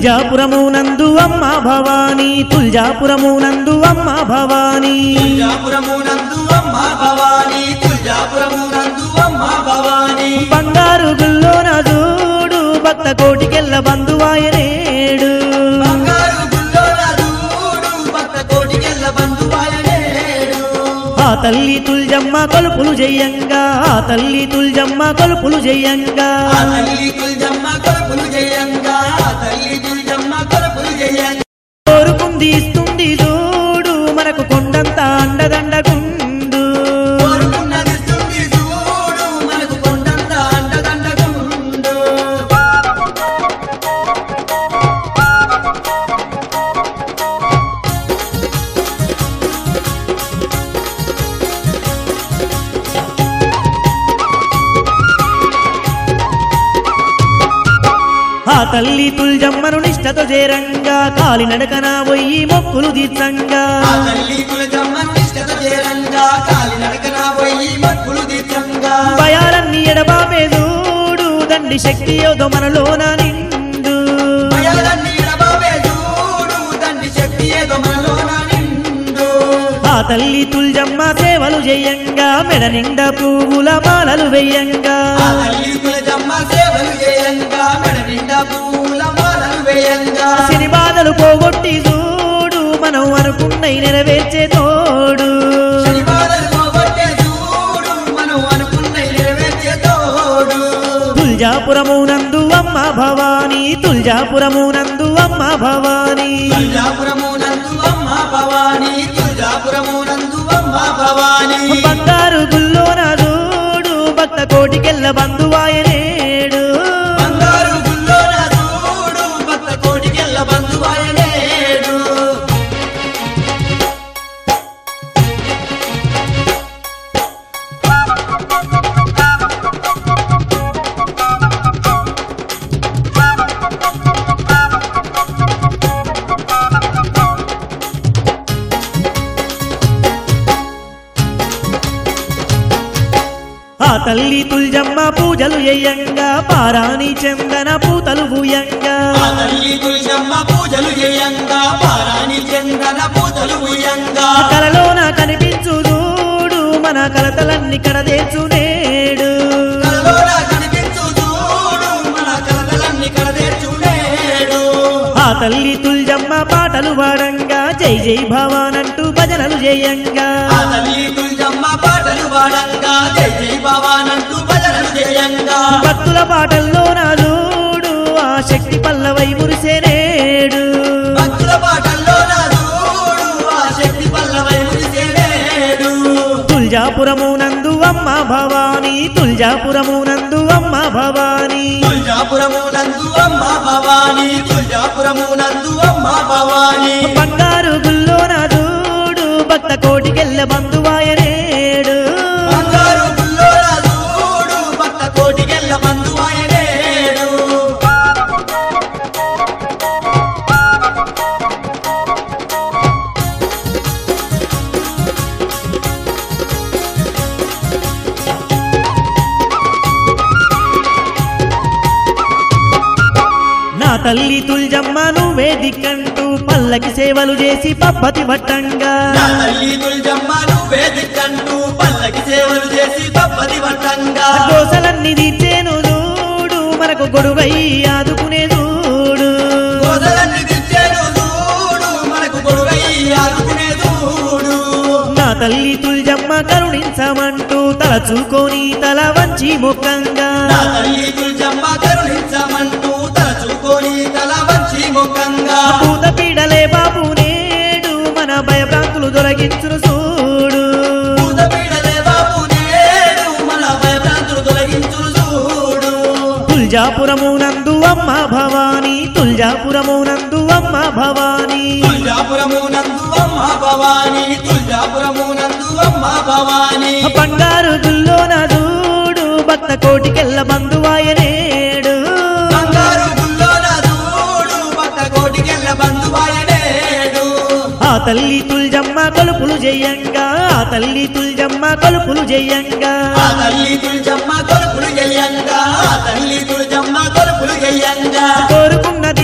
తుల్జాపురమునందు అమ్మ భవానీ తుల్జాపురమునందు అమ్మ భవానీ తుల్జాపురమునందు అమ్మ భవానీ తుల్జాపురమునందు అమ్మ భవానీ బంగారు గుల్లోన చూడు భక్త కోటికెళ్ళ బంధువాయనేడు బంగారు గుల్లోన చూడు భక్త కోటికెళ్ళ బంధువాయనేడు ఆ తల్లి తుల్జమ్మ కొలుపులు జయంగా ఆ తల్లి తుల్జమ్మ కొలుపులు జయంగా ఆ తల్లి తుల్జమ్మ కొలుపులు జయంగా ఆ తల్లి తుల్జమ్మ కొలుపులు జయంగా కోరుకుంది ఇస్తుంది చూడు మనకు కొండంత అండదండగుండు కోరుకున్నది ఇస్తుంది చూడు మనకు కొండంత అండదండగుండు ఆ తల్లి తుల్జమ్మను నిష్టతో చేరంగా కాలినడకన పోయి మొక్కులు తీర్చంగా ఆ తల్లి తులజమ్మ నిష్టత చేరంగా కాలి నడకన పోయి మక్కులు తీర్థంగా భయాలన్నీ ఎడబాపే చూడు దండి శక్తి యోధ మనలోన నిండు భయాలన్నీ ఎడబాబే చూడు తండ్రి శక్తి ఏదో మనలోన నిండు ఆ తల్లి తుల్జమ్మ సేవలు చేయంగా మెడ నిండా పువ్వుల మాలలు వెయ్యంగా ఆ తల్లి తులజమ్మ సేవలు చేయంగా మెడ నిండా పూల మాలలు వేయంగా శని బాధలు పోగొట్టి చూడు మనం అనుకున్నై నెరవేర్చే తోడు శనివారాలు పోగొట్టే చూడు మనం అనుకున్న నెరవేర్చే తోడు తుల్జాపురమునందు అమ్మ భవానీ తుల్జాపురమునందు అమ్మ భవానీ తుల్జాపురము నందు అమ్మ భవానీ తుల్జాపురము నందు అమ్మ భవానీ బంగారు గుల్లోన చూడు భక్త కోటికెళ్ళ బంధువాయనేడు బంగారు గుల్లోన చూడు భక్త కోటికెళ్ళ బంధువాయనేడు ఆ తల్లి తుల్జమ్మ పూజలు చేయంగా పారాని చందన పూతలు భూయంగా ఆ తల్లి తులసమ్మ పూజలు చేయంగా పారాని చందన పూజలు ఉయ్యంగా కలలోన కనిపించు చూడు మన కలతలన్నీ కడదేచు నేడు కలలోన కనిపించు చూడు మన కలతలన్నీ కడదేర్చునేడు ఆ తల్లి తుల్జమ్మ పాటలు పాడంగా జై జై భవానంటూ భజనలు చేయంగా ఆ తల్లి తులసమ్మ పాటలు పాడంగా జై జై భవానంటూ భజనలు చేయంగా భక్తుల పాటల్లో నా చూడు ఆ శక్తి పల్లవై మురిసేనేడు భక్తుల పాటల్లో నా చూడు ఆ శక్తి పల్లవై మురిసేనేడు తుల్జాపురమునందు అమ్మ భవానీ తుల్జాపురమునందు అమ్మ భవానీ తుల్జాపురము నందు అమ్మ భవానీ తుల్జాపురము నందు అమ్మ భవానీ బంగారు గుల్లోన చూడు భక్త కోటికెళ్ళ బంధువాయనేడు బంగారు గుల్లోన చూడు భక్త కోటికెళ్ళ బంధువాయనేడు నా తల్లి తుల్జమ్మ నువ్వే దిక్కంటూ పల్లకి సేవలు చేసి పబ్బతి పట్టంగా నా తల్లి తుల్జమ్మను వేదికంటూ పల్లకి సేవలు చేసి పప్పది వట్టంగా దోసలన్నీ తీర్చేను చూడు మనకు గొడువై ఆదుకునే చూడు కోసలన్నీ తెచ్చాను చూడు మనకు గొడువై ఆదుకునే చూడు నా తల్లి తుల్జమ్మ కరుణించమంటూ తలచుకొని తల వంచి ముఖంగా నా తల్లి తుల్జమ్మ కరుణించమంటూ తలచుకొని తల వంచి ముఖంగా పూత పీడలే బాబు నేడు మన భయభ్రాంతులు తొలగించును చూడు పూత పీడలే బాబు నేడు మన భయభ్రాంతులు తొలగించును చూడు తుల్జాపురము నందు అమ్మ భవానీ తుల్జాపురము నందు అమ్మ భవానీ తుల్జాపురము నందు అమ్మ భవానీ తుల్జాపురము నందు అమ్మ భవానీ బంగారు గుల్లోన చూడు భక్త కోటికెళ్ళ బంధువాయనేడు బంగారు గుల్లోన చూడు భక్త కోటికెళ్ళ బంధువాయనేడు ఆ తల్లి తుల్జమ్మ కొలుపులు జయంగా ఆ తల్లి తుల్జమ్మ కొలుపులు జయంగా ఆ తల్లి తుల్జమ్మ కొలుపులు చెయ్యంగా ఆ తల్లి తుల్జమ్మ కొలుపులు చెయ్యంగా కోరుకున్న